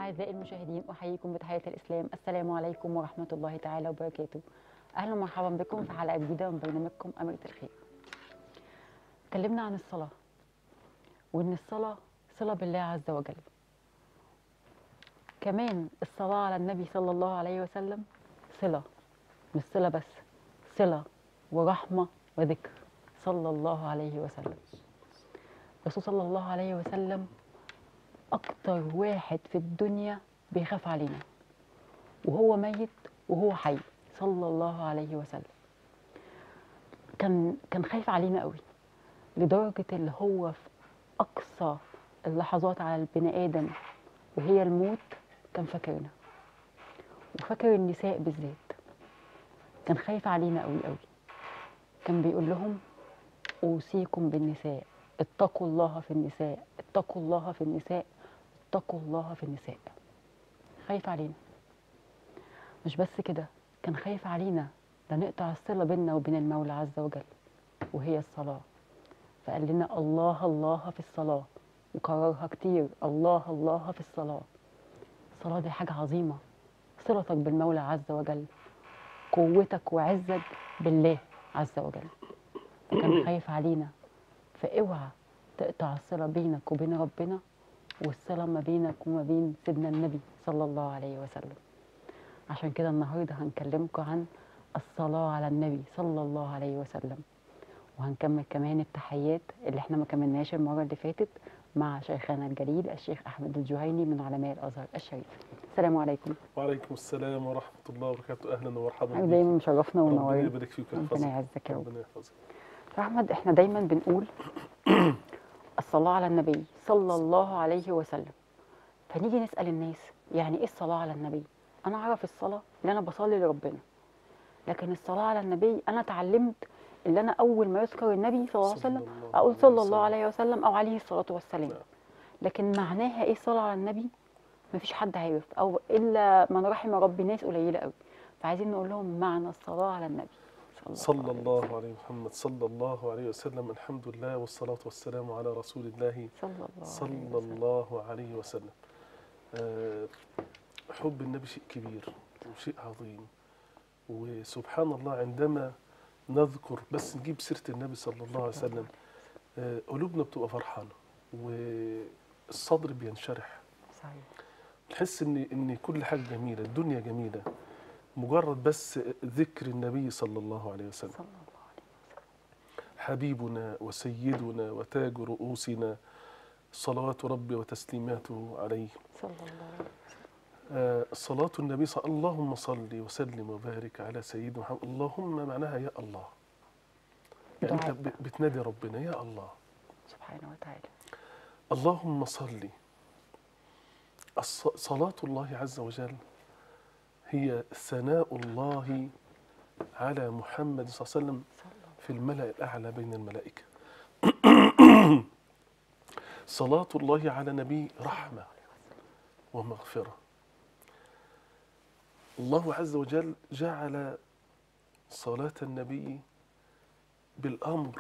أعزائي المشاهدين أحييكم بتحية الإسلام السلام عليكم ورحمة الله تعالى وبركاته أهلا ومرحبا بكم في حلقة جديدة من برنامجكم أميرة الخير اتكلمنا عن الصلاة وإن الصلاة صلة بالله عز وجل كمان الصلاة على النبي صلى الله عليه وسلم صلة مش صلة بس صلة ورحمة وذكر صلى الله عليه وسلم الرسول صلى الله عليه وسلم أكتر واحد في الدنيا بيخاف علينا وهو ميت وهو حي صلى الله عليه وسلم كان كان خايف علينا قوي لدرجة اللي هو في أقصى اللحظات على البني آدم وهي الموت كان فاكرنا وفاكر النساء بالذات كان خايف علينا قوي قوي كان بيقول لهم أوصيكم بالنساء اتقوا الله في النساء اتقوا الله في النساء اتقوا الله في النساء خايف علينا مش بس كده كان خايف علينا ده نقطع الصلة بيننا وبين المولى عز وجل وهي الصلاة فقال لنا الله الله في الصلاة وكررها كتير الله الله في الصلاة الصلاة دي حاجة عظيمة صلتك بالمولى عز وجل قوتك وعزك بالله عز وجل كان خايف علينا فاوعى تقطع الصلة بينك وبين ربنا والصلة ما بينك وما بين سيدنا النبي صلى الله عليه وسلم عشان كده النهاردة هنكلمكم عن الصلاة على النبي صلى الله عليه وسلم وهنكمل كمان التحيات اللي احنا ما كملناش المرة اللي فاتت مع شيخنا الجليل الشيخ أحمد الجهيني من علماء الأزهر الشريف السلام عليكم وعليكم السلام ورحمة الله وبركاته أهلا ومرحبا بك دايما مشرفنا ربنا ونورنا يبارك فيك ربنا ويحفظك يعزك يا رب ربنا يحفظك أحمد احنا دايما بنقول الصلاة على النبي صلى الله عليه وسلم فنيجي نسأل الناس يعني ايه الصلاة على النبي أنا أعرف الصلاة اللي أنا بصلي لربنا لكن الصلاة على النبي أنا اتعلمت اللي أنا أول ما يذكر النبي صلى الله عليه وسلم الله أقول عليه صلى الله وسلم. عليه وسلم أو عليه الصلاة والسلام نعم. لكن معناها ايه الصلاة على النبي مفيش حد عارف أو إلا من رحم ربي ناس قليلة قوي فعايزين نقول لهم معنى الصلاة على النبي صلى عليه الله وسلم. عليه محمد صلى الله عليه وسلم الحمد لله والصلاة والسلام على رسول الله صلى الله عليه صلى وسلم الله عليه وسلم آه، حب النبي شيء كبير وشيء عظيم وسبحان الله عندما نذكر بس نجيب سيرة النبي صلى الله عليه وسلم آه، قلوبنا بتبقى فرحانة والصدر بينشرح صحيح تحس ان ان كل حاجه جميله الدنيا جميله مجرد بس ذكر النبي صلى الله عليه وسلم صلى الله عليه حبيبنا وسيدنا وتاج رؤوسنا صلوات ربي وتسليماته عليه صلى الله عليه وسلم آه، صلاة النبي صلى اللهم صل وسلم وبارك على سيدنا محمد اللهم معناها يا الله يعني انت دعاء. ب- بتنادي ربنا يا الله سبحانه وتعالى اللهم صل الص- صلاة الله عز وجل هي ثناء الله على محمد صلى الله عليه وسلم صلى الله في الملأ الأعلى بين الملائكة صلاة الله على نبي رحمة ومغفرة الله عز وجل جعل صلاة النبي بالأمر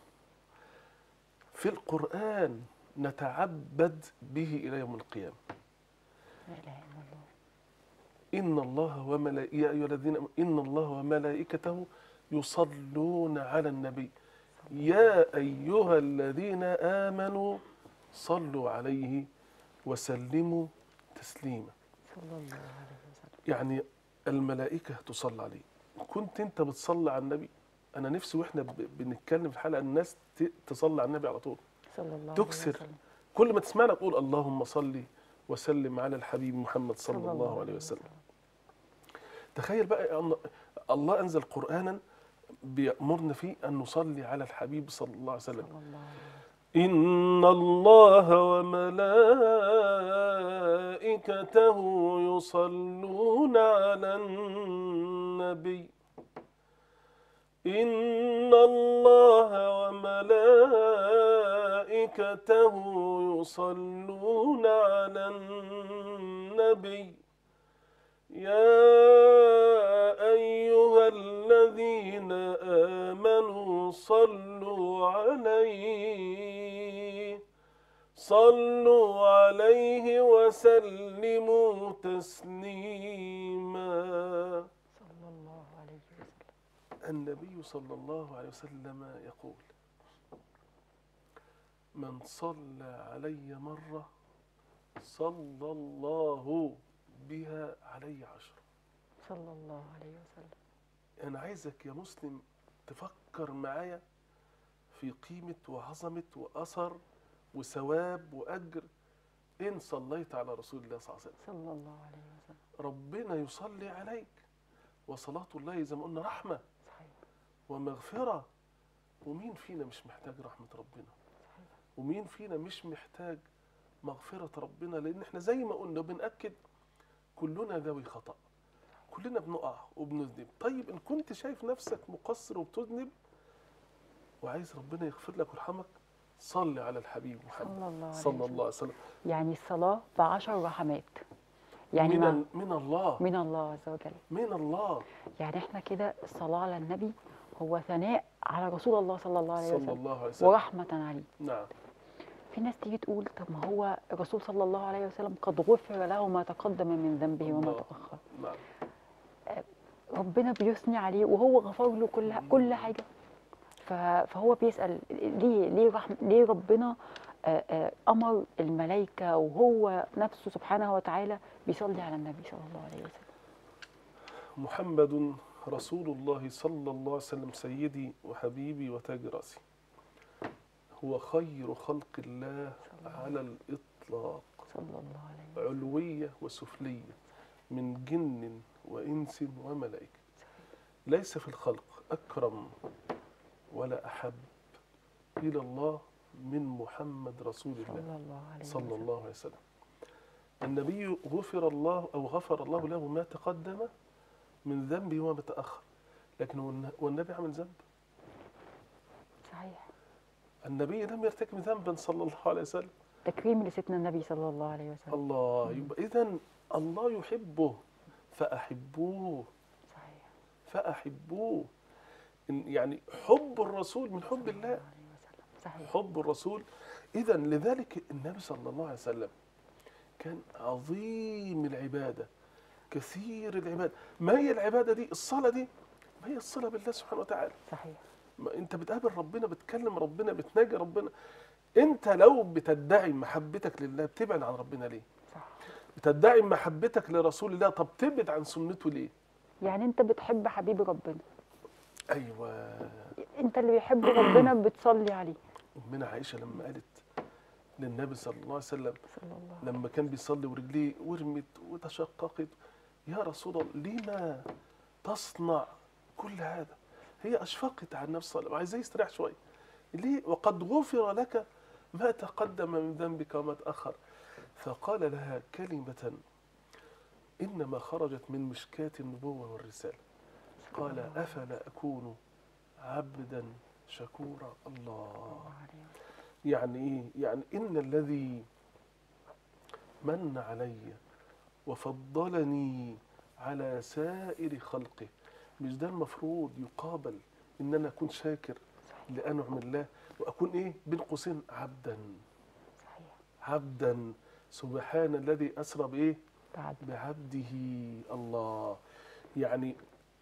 في القرآن نتعبد به إلى يوم القيامة لا اله الا الله إن الله وملائكته يا أيها الذين آمنوا، إن الله وملائكته يصلون على النبي يا أيها الذين آمنوا صلوا عليه وسلموا تسليما صلى الله عليه وسلم يعني الملائكة تصلي عليه كنت أنت بتصلي على النبي أنا نفسي وإحنا ب- بنتكلم في الحلقة الناس ت- تصلي على النبي على طول صلى الله تكسر. عليه وسلم كل ما تسمعنا تقول اللهم صل وسلم على الحبيب محمد صلى الله عليه وسلم تخيل بقى أن الله أنزل قرآنا بيأمرنا فيه أن نصلي على الحبيب صلى الله عليه وسلم صلى الله عليه وسلم إن الله وملائكته يصلون على النبي إن الله وملائكته يصلون على النبي يا أيها الذين آمنوا صلوا عليه صلوا عليه وسلموا تسليما صلى الله عليه وسلم النبي صلى الله عليه وسلم يقول من صلى علي مرة صلى الله بها علي عشر صلى الله عليه وسلم أنا عايزك يا مسلم تفكر معايا في قيمة وعظمة وأثر وثواب وأجر إن صليت على رسول الله صلى الله عليه وسلم صلى الله عليه وسلم ربنا يصلي عليك وصلاة الله زي ما قلنا رحمة صحيح ومغفرة ومين فينا مش محتاج رحمة ربنا صحيح ومين فينا مش محتاج مغفرة ربنا لأن احنا زي ما قلنا بنأكد كلنا ذوي خطأ كلنا بنقع وبنذنب طيب إن كنت شايف نفسك مقصر وبتذنب وعايز ربنا يغفر لك ويرحمك صل على الحبيب محمد صلى الله عليه صلى وسلم الله عليه وسلم يعني الصلاة بعشر رحمات يعني من, مع ال- من الله من الله عز وجل من الله يعني احنا كده الصلاة على النبي هو ثناء على رسول الله صلى الله عليه صلى وسلم الله عليه وسلم ورحمة عليه نعم في ناس تيجي تقول طب ما هو الرسول صلى الله عليه وسلم قد غفر له ما تقدم من ذنبه وما الله. تأخر نعم ربنا بيثني عليه وهو غفر له كل كل حاجة ف- فهو بيسأل ليه ليه رحم ليه ربنا آه، آه، أمر الملائكة وهو نفسه سبحانه وتعالى بيصلي على النبي صلى الله عليه وسلم محمد رسول الله صلى الله عليه وسلم سيدي وحبيبي وتاج راسي هو خير خلق الله على الإطلاق صلى الله عليه وسلم علوية وسفلية من جن وإنس وملائكة ليس في الخلق أكرم ولا أحب إلى الله من محمد رسول الله صلى الله عليه صلى وسلم الله عليه وسلم النبي غفر الله أو غفر الله له ما تقدم من ذنبه وما تأخر لكن هو الن- هو النبي عمل ذنب صحيح النبي لم يرتكب ذنبا صلى الله عليه وسلم تكريم لسيدنا النبي صلى الله عليه وسلم الله يبقى إذا الله يحبه فأحبوه صحيح فأحبوه إن- يعني حب الرسول من حب الله عليه وسلم صحيح حب الرسول إذا لذلك النبي صلى الله عليه وسلم كان عظيم العبادة كثير العبادة ما هي العبادة دي الصلاة دي ما هي الصلة بالله سبحانه وتعالى صحيح ما انت بتقابل ربنا بتكلم ربنا بتناجي ربنا انت لو بتدعي محبتك لله بتبعد عن ربنا ليه صح بتدعي محبتك لرسول الله طب تبعد عن سنته ليه يعني انت بتحب حبيب ربنا ايوه انت اللي بيحب ربنا بتصلي عليه امنا عائشه لما قالت للنبي صلى الله عليه وسلم صلى الله عليه لما كان بيصلي ورجليه ورمت وتشققت يا رسول الله لما تصنع كل هذا هي اشفقت على النبي صلى الله عليه وسلم عايزاه يستريح شويه ليه وقد غفر لك ما تقدم من ذنبك وما تاخر فقال لها كلمه انما خرجت من مشكاه النبوه والرساله قال افلا اكون عبدا شكورا الله عليه وسلم. يعني ايه يعني ان الذي من علي وفضلني على سائر خلقه مش ده المفروض يقابل ان انا اكون شاكر لانعم الله واكون ايه بين قوسين عبدا صحيح عبدا سبحان الذي اسرى بايه بعد بعبده الله يعني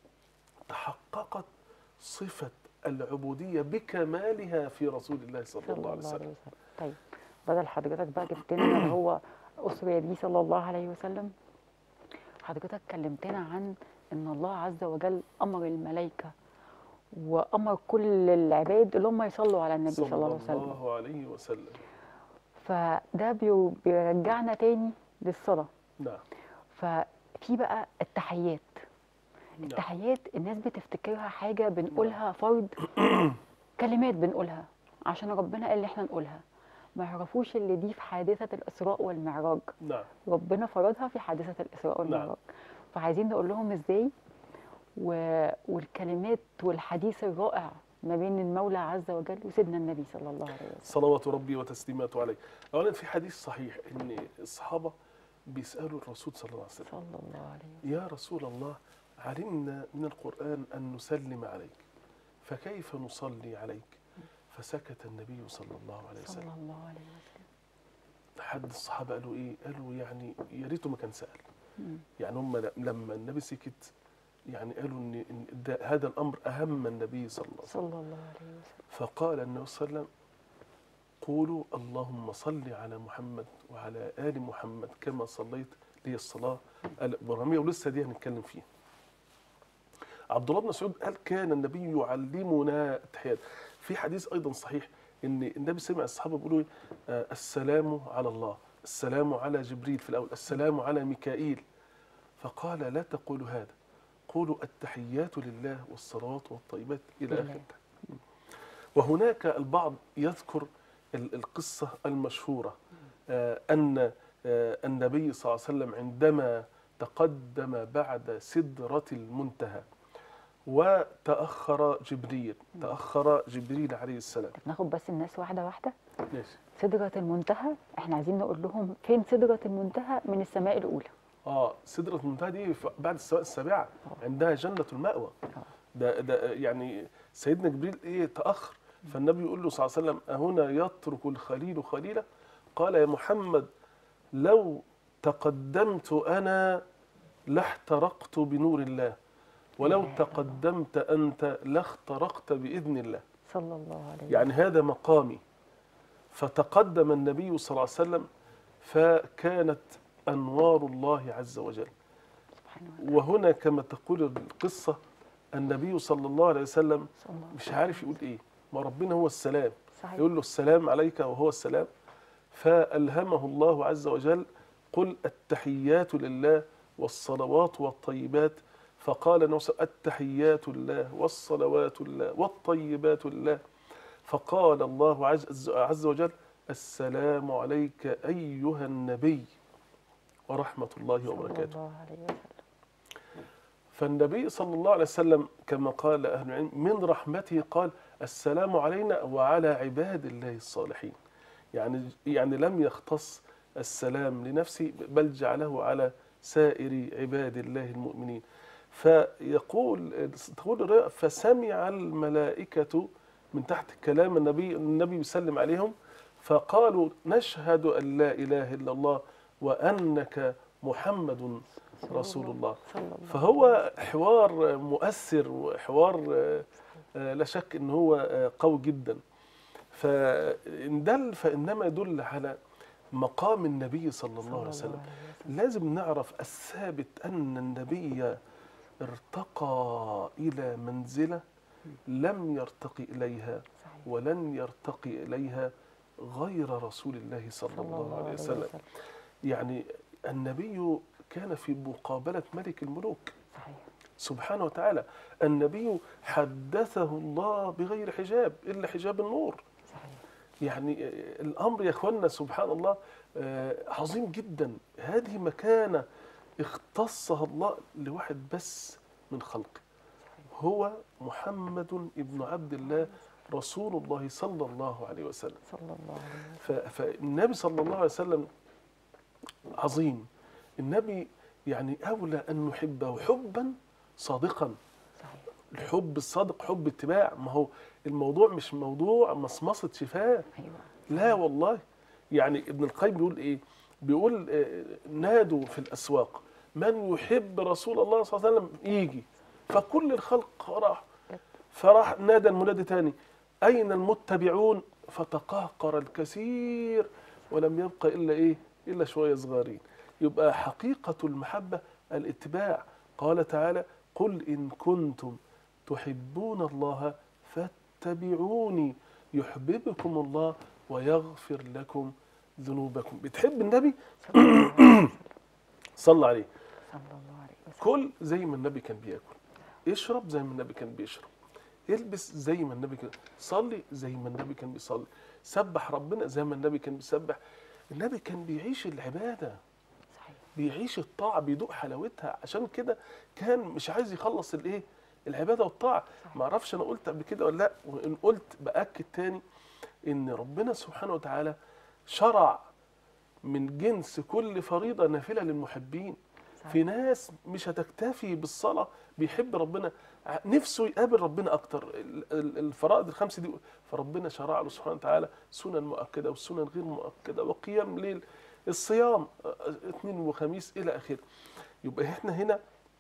تحققت صفه العبوديه بكمالها في رسول الله صلى, صلى الله عليه الله وسلم عليه وسلم طيب بدل حضرتك بقى جبت لنا اللي هو أسري بيه صلى الله عليه وسلم حضرتك كلمتنا عن ان الله عز وجل امر الملائكه وامر كل العباد اللي هم يصلوا على النبي صلى الله عليه وسلم الله عليه وسلم فده بيو- بيرجعنا تاني للصلاه نعم ففي بقى التحيات نعم التحيات الناس بتفتكرها حاجه بنقولها فرض كلمات بنقولها عشان ربنا قال لي احنا نقولها ما يعرفوش اللي دي في حادثه الاسراء والمعراج نعم ربنا فرضها في حادثه الاسراء نعم. والمعراج فعايزين نقول لهم ازاي و... والكلمات والحديث الرائع ما بين المولى عز وجل وسيدنا النبي صلى الله عليه وسلم صلوات ربي وتسليماته عليه اولا في حديث صحيح ان الصحابه بيسالوا الرسول صلى الله عليه وسلم صلى الله عليه وسلم يا رسول الله علمنا من القران ان نسلم عليك فكيف نصلي عليك فسكت النبي صلى الله عليه صلى وسلم الله عليه وسلم حد الصحابه قالوا ايه قالوا يعني يا ريته ما كان سال مم. يعني هم ل- لما النبي سكت يعني قالوا ان إن ده هذا الامر اهم النبي صلى الله عليه وسلم صلى الله عليه وسلم فقال النبي صلى الله عليه وسلم قولوا اللهم صل على محمد وعلى ال محمد كما صليت لي الصلاه الابراهيميه ولسه دي هنتكلم فيها. عبد الله بن مسعود قال كان النبي يعلمنا التحيات. في حديث ايضا صحيح ان النبي سمع الصحابه بيقولوا إيه؟ آه، السلام على الله، السلام على جبريل في الاول، السلام على ميكائيل. فقال لا تقولوا هذا قولوا التحيات لله والصلوات والطيبات الى لله. اخره. وهناك البعض يذكر ال- القصة المشهورة آه، أن آه، النبي صلى الله عليه وسلم عندما تقدم بعد سدرة المنتهى وتأخر جبريل تأخر جبريل عليه السلام طب ناخد بس الناس واحده واحده ماشي سدرة المنتهى احنا عايزين نقول لهم فين سدرة المنتهى من السماء الأولى اه سدرة المنتهى دي ف- بعد السماء السابعة عندها جنة المأوى آه. ده ده يعني سيدنا جبريل ايه تأخر فالنبي يقول له صلى الله عليه وسلم أهنا يترك الخليل خليله قال يا محمد لو تقدمت أنا لاحترقت بنور الله ولو لا. تقدمت أنت لاخترقت بإذن الله صلى الله عليه وسلم يعني هذا مقامي فتقدم النبي صلى الله عليه وسلم فكانت أنوار الله عز وجل سبحانه وتعالى وهنا كما تقول القصة النبي صلى الله عليه وسلم صلى الله عليه مش عارف يقول ايه ما ربنا هو السلام صحيح يقول له السلام عليك وهو السلام فألهمه الله عز وجل قل التحيات لله والصلوات والطيبات فقال النبي صلى الله عليه وسلم التحيات لله والصلوات لله والطيبات لله فقال الله عز, عز وجل السلام عليك أيها النبي ورحمة الله صلى وبركاته الله عليه وسلم فالنبي صلى الله عليه وسلم كما قال أهل العلم من رحمته قال السلام علينا وعلى عباد الله الصالحين يعني يعني لم يختص السلام لنفسه بل جعله على سائر عباد الله المؤمنين فيقول تقول الرواية فسمع الملائكة من تحت كلام النبي النبي يسلم عليهم فقالوا نشهد أن لا إله إلا الله وأنك محمد صلى رسول الله صلى الله فهو حوار مؤثر وحوار آه، آه، لا شك ان هو آه، قوي جدا فإن دل فإنما يدل على مقام النبي صلى الله عليه صلى وسلم وسلم لازم نعرف الثابت أن النبي ارتقى إلى منزلة لم يرتقي إليها صحيح ولن يرتقي إليها غير رسول الله صلى صلى الله عليه وسلم يعني النبي كان في مقابلة ملك الملوك صحيح سبحانه وتعالى النبي حدثه الله بغير حجاب إلا حجاب النور صحيح يعني آه، الأمر يا أخوانا سبحان الله آه، عظيم جدا هذه مكانة اختصها الله لواحد بس من خلقه هو محمد ابن عبد الله رسول الله صلى الله عليه وسلم صلى الله عليه وسلم ف- فالنبي صلى الله عليه وسلم عظيم النبي يعني أولى أن نحبه حبا صادقا صحيح الحب الصادق حب اتباع ما هو الموضوع مش موضوع مصمصة شفاه ايوه لا والله يعني ابن القيم بيقول ايه بيقول آه، نادوا في الأسواق من يحب رسول الله صلى الله عليه وسلم يجي فكل الخلق راح فراح نادى المنادي تاني أين المتبعون فتقهقر الكثير ولم يبقى إلا إيه إلا شوية صغارين يبقى حقيقة المحبة الاتباع قال تعالى قل إن كنتم تحبون الله فاتبعوني يحببكم الله ويغفر لكم ذنوبكم بتحب النبي صلى الله عليه وسلم صلى عليه صلى الله عليه وسلم كل زي ما النبي كان بياكل اشرب زي ما النبي كان بيشرب البس زي ما النبي كان صلي زي ما النبي كان بيصلي سبح ربنا زي ما النبي كان بيسبح النبي كان بيعيش العباده صحيح بيعيش الطاعه بيدوق حلاوتها عشان كده كان مش عايز يخلص الايه العباده والطاعه صحيح. ما اعرفش انا قلت قبل كده ولا لا وان قلت باكد تاني ان ربنا سبحانه وتعالى شرع من جنس كل فريضه نافله للمحبين صحيح. في ناس مش هتكتفي بالصلاه بيحب ربنا ع- نفسه يقابل ربنا اكتر ال- ال- الفرائض الخمس دي فربنا شرع له سبحانه وتعالى سنن مؤكده وسنن غير مؤكده وقيام ليل الصيام آه، اثنين وخميس الى اخره يبقى احنا هنا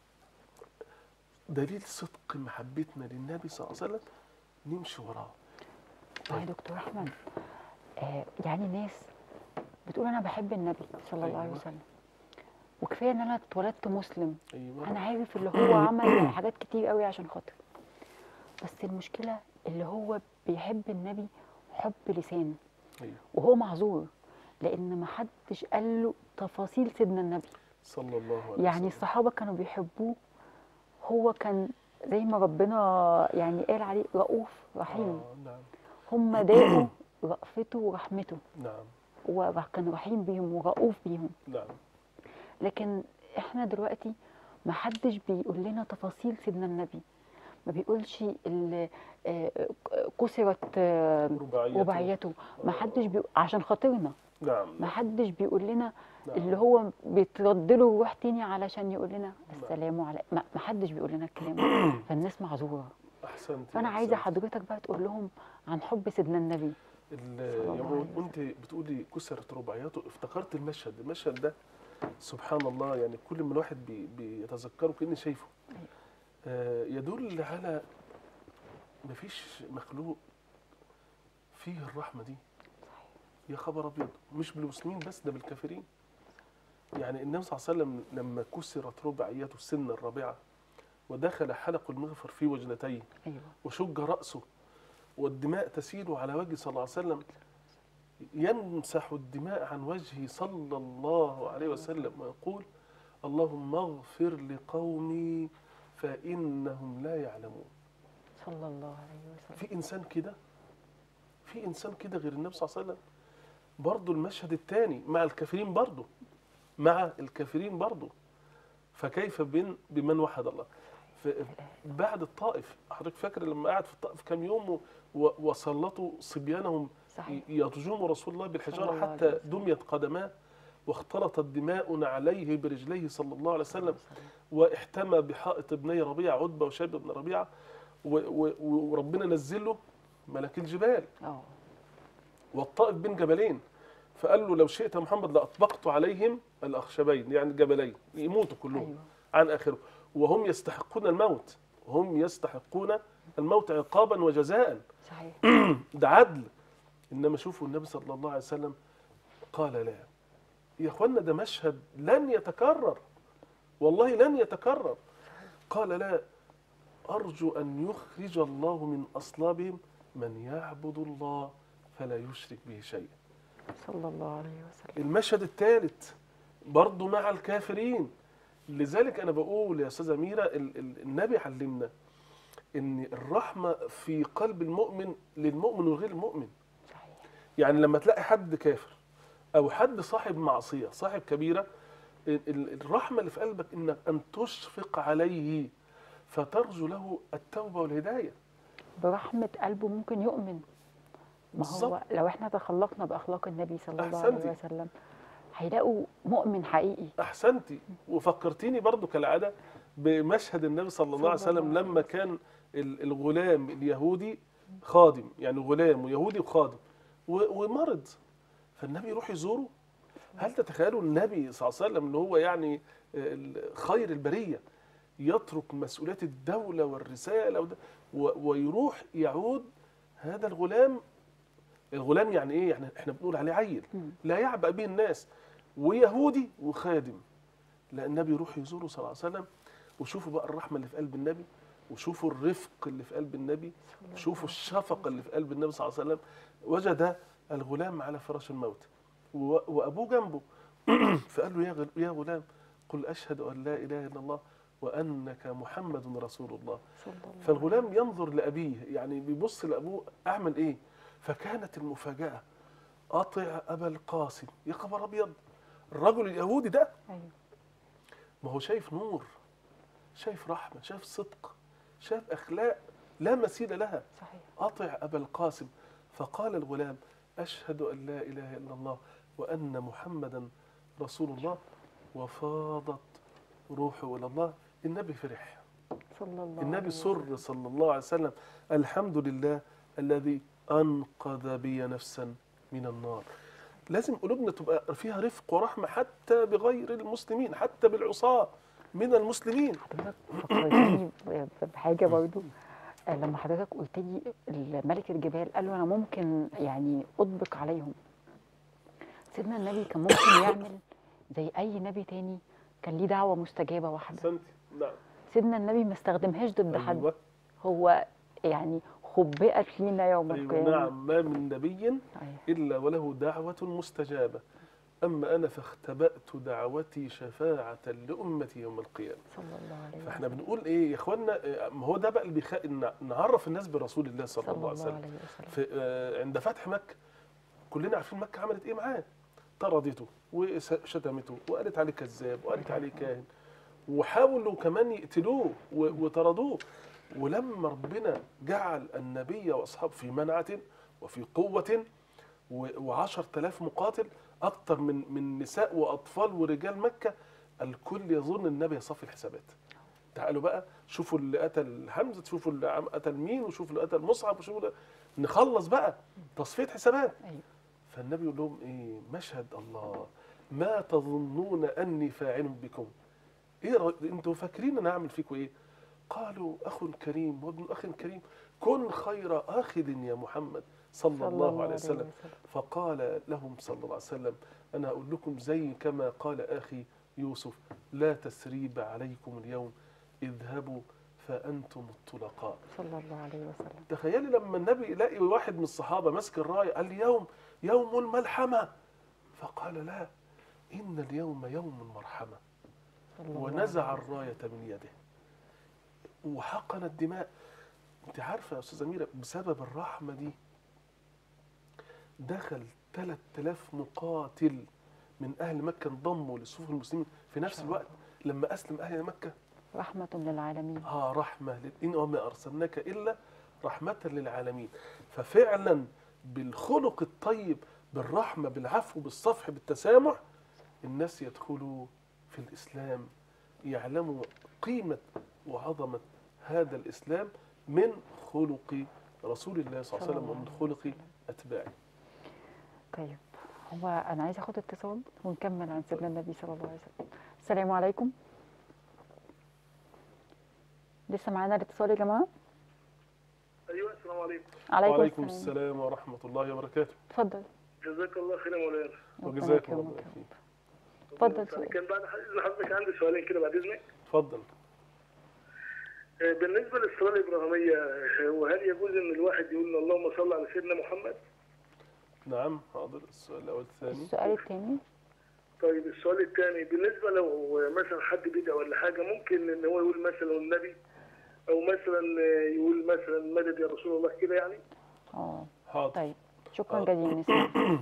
دليل صدق محبتنا للنبي صلى الله عليه وسلم نمشي وراه طيب يا دكتور احمد آه يعني ناس بتقول انا بحب النبي صلى الله عليه أيوة. وسلم وكفايه ان انا اتولدت مسلم ايوه انا عارف اللي هو عمل حاجات كتير قوي عشان خاطر بس المشكله اللي هو بيحب النبي حب لسان ايوه وهو معذور لان ما حدش قال له تفاصيل سيدنا النبي صلى الله عليه يعني وسلم الصحابه كانوا بيحبوه هو كان زي ما ربنا يعني قال عليه رؤوف رحيم آه نعم هم داقوا رأفته ورحمته نعم وكان رحيم بيهم ورؤوف بيهم نعم لكن احنا دلوقتي ما حدش بيقول لنا تفاصيل سيدنا النبي ما بيقولش ال- آه، كسرت آه، رباعيته رباعيته ما حدش بيقول عشان خاطرنا نعم ما حدش بيقول لنا نعم. اللي هو بيترد له الروح تاني علشان يقول لنا نعم. السلام على ما ما حدش بيقول لنا الكلام ده فالناس معذوره احسنت فانا عايزه حضرتك بقى تقول لهم عن حب سيدنا النبي ال- الله يا عليه مو- وانت بتقولي كسرت رباعياته افتكرت المشهد المشهد ده سبحان الله يعني كل ما الواحد بي بيتذكره كاني شايفه أيوة. آه يدل على مفيش مخلوق فيه الرحمه دي يا خبر ابيض مش بالمسلمين بس ده بالكافرين يعني النبي صلى الله عليه وسلم لما كسرت رباعيته السن الرابعه ودخل حلق المغفر في وجنتيه ايوه وشج رأسه والدماء تسيل على وجهه صلى الله عليه وسلم يمسح الدماء عن وجهه صلى الله عليه وسلم ويقول اللهم اغفر لقومي فإنهم لا يعلمون صلى الله عليه وسلم في إنسان كده في إنسان كده غير النبي صلى الله عليه وسلم برضه المشهد الثاني مع الكافرين برضه مع الكافرين برضه فكيف بن بمن وحد الله ف- بعد الطائف حضرتك فاكر لما قعد في الطائف كام يوم و- و- وسلطوا صبيانهم صحيح يرجون رسول الله صلى بالحجارة الله حتى عليه وسلم. دميت قدماه واختلطت دماء عليه برجليه صلى الله عليه وسلم واحتمى بحائط ابني ربيعة عتبة وشيبة بن ربيعة و- و- وربنا نزل له ملك الجبال اه والطائف بين جبلين فقال له لو شئت يا محمد لأطبقت عليهم الأخشبين يعني الجبلين يموتوا كلهم ايوه عن آخره وهم يستحقون الموت هم يستحقون الموت عقابا وجزاء صحيح ده عدل انما شوفوا النبي صلى الله عليه وسلم قال لا يا اخوانا ده مشهد لن يتكرر والله لن يتكرر قال لا ارجو ان يخرج الله من اصلابهم من يعبد الله فلا يشرك به شيئا صلى الله عليه وسلم المشهد الثالث برضه مع الكافرين لذلك انا بقول يا استاذه ميرا ال- ال- النبي علمنا ان الرحمه في قلب المؤمن للمؤمن وغير المؤمن صحيح يعني لما تلاقي حد كافر او حد صاحب معصيه صاحب كبيره ال- ال- الرحمه اللي في قلبك انك ان تشفق عليه فترجو له التوبه والهدايه برحمة قلبه ممكن يؤمن ما هو بالظبط. لو احنا تخلقنا بأخلاق النبي صلى الله أحسنتي. عليه وسلم هيلاقوا مؤمن حقيقي احسنتي وفكرتيني برضو كالعاده بمشهد النبي صلى الله عليه صلى الله وسلم عليه لما كان ال- الغلام اليهودي خادم يعني غلام ويهودي وخادم و- ومرض فالنبي يروح يزوره هل تتخيلوا النبي صلى الله عليه وسلم ان هو يعني ال- خير البريه يترك مسؤوليات الدوله والرساله وده و- ويروح يعود هذا الغلام الغلام يعني ايه يعني احنا بنقول عليه عيل مم. لا يعبأ به الناس ويهودي وخادم لا النبي يروح يزوره صلى الله عليه وسلم وشوفوا بقى الرحمه اللي في قلب النبي وشوفوا الرفق اللي في قلب النبي شوفوا الشفقه اللي في قلب النبي صلى الله عليه وسلم وجد الغلام على فراش الموت و- وابوه جنبه فقال له يا غل- يا غلام قل اشهد ان لا اله الا الله وانك محمد رسول الله صلى الله عليه فالغلام ينظر لأبيه يعني بيبص لأبوه أعمل إيه فكانت المفاجأة أطع أبا القاسم يا خبر أبيض الرجل اليهودي ده أيوه ما هو شايف نور شايف رحمة شايف صدق شايف أخلاق لا مثيل لها صحيح أطع أبا القاسم فقال الغلام أشهد أن لا إله إلا الله وأن محمدا رسول الله وفاضت روحوا الى الله النبي فرح صلى الله عليه النبي وسلم. سر صلى الله عليه وسلم الحمد لله الذي انقذ بي نفسا من النار لازم قلوبنا تبقى فيها رفق ورحمه حتى بغير المسلمين حتى بالعصاه من المسلمين حضرتك فكرتني ب- بحاجه برضو آه، لما حضرتك قلت لي ملك الجبال قال له انا ممكن يعني اطبق عليهم سيدنا النبي كان ممكن يعمل زي اي نبي تاني كان ليه دعوه مستجابه واحده احسنتي نعم سيدنا النبي ما استخدمهاش ضد حد ايوه هو يعني خبئت لينا يوم ايوه القيامه نعم ما من نبي أيوة. إلا وله دعوة مستجابة أما أنا فاختبأت دعوتي شفاعة لأمتي يوم القيامة صلى الله عليه فاحنا وسلم بنقول إيه يا إخوانا آه، ما هو ده بقى اللي بيخ... إن- نعرف الناس برسول الله صلى, صلى الله عليه الله وسلم عليه وسلم في آه، عند فتح مكة كلنا عارفين مكة عملت إيه معاه طردته وشتمته وقالت عليه كذاب وقالت عليه كاهن وحاولوا كمان يقتلوه و- وطردوه ولما ربنا جعل النبي واصحابه في منعه وفي قوه وعشر تلاف مقاتل اكتر من من نساء واطفال ورجال مكه الكل يظن النبي يصفي الحسابات تعالوا بقى شوفوا اللي قتل حمزه شوفوا اللي عم- قتل مين وشوفوا اللي قتل مصعب وشوفوا اللي... نخلص بقى تصفيه حسابات ايوه فالنبي يقول لهم ايه مشهد الله ما تظنون اني فاعل بكم ايه رأي- انتوا فاكرين انا اعمل فيكم ايه قالوا اخ كريم وابن اخ كريم كن خير اخذ يا محمد صلى, الله عليه وسلم فقال لهم صلى الله عليه وسلم انا اقول لكم زي كما قال اخي يوسف لا تسريب عليكم اليوم اذهبوا فانتم الطلقاء صلى الله عليه وسلم تخيلي لما النبي يلاقي واحد من الصحابة ماسك الراية قال اليوم يوم الملحمة فقال لا إن اليوم يوم المرحمة صلى الله ونزع عليه وسلم. الراية من يده وحقن الدماء انت عارفة يا أستاذ أميرة بسبب الرحمة دي دخل 3000 مقاتل من أهل مكة انضموا لصفوف المسلمين في نفس شاء الوقت لما أسلم أهل مكة رحمة للعالمين آه رحمة لل- إن وما أرسلناك إلا رحمة للعالمين ففعلا بالخلق الطيب بالرحمة بالعفو بالصفح بالتسامح الناس يدخلوا في الإسلام يعلموا قيمة وعظمة هذا الإسلام من خلق رسول الله صلى الله عليه وسلم ومن خلق أتباعه طيب هو انا عايزه اخد اتصال ونكمل عن سيدنا النبي صلى الله عليه وسلم السلام عليكم لسه معانا الاتصال يا جماعه ايوه السلام عليكم عليكم, وعليكم السلام ورحمة الله وبركاته اتفضل جزاك الله خير يا مولانا ربنا وجزاكم الله يكرمك. خير اتفضل يعني سؤال. كان بعد اذن حضرتك عندي سؤالين كده بعد اذنك اتفضل آه، بالنسبه للصلاه الابراهيميه آه، وهل يجوز ان الواحد يقول اللهم صل على سيدنا محمد؟ نعم حاضر السؤال الأول الثاني السؤال الثاني طيب السؤال الثاني بالنسبه لو مثلا حد بيدعي ولا حاجه ممكن ان هو يقول مثلا النبي او مثلا آه، يقول مثلا مدد يا رسول الله كده يعني اه حاضر طيب شكرا آه. جزيلا نسمع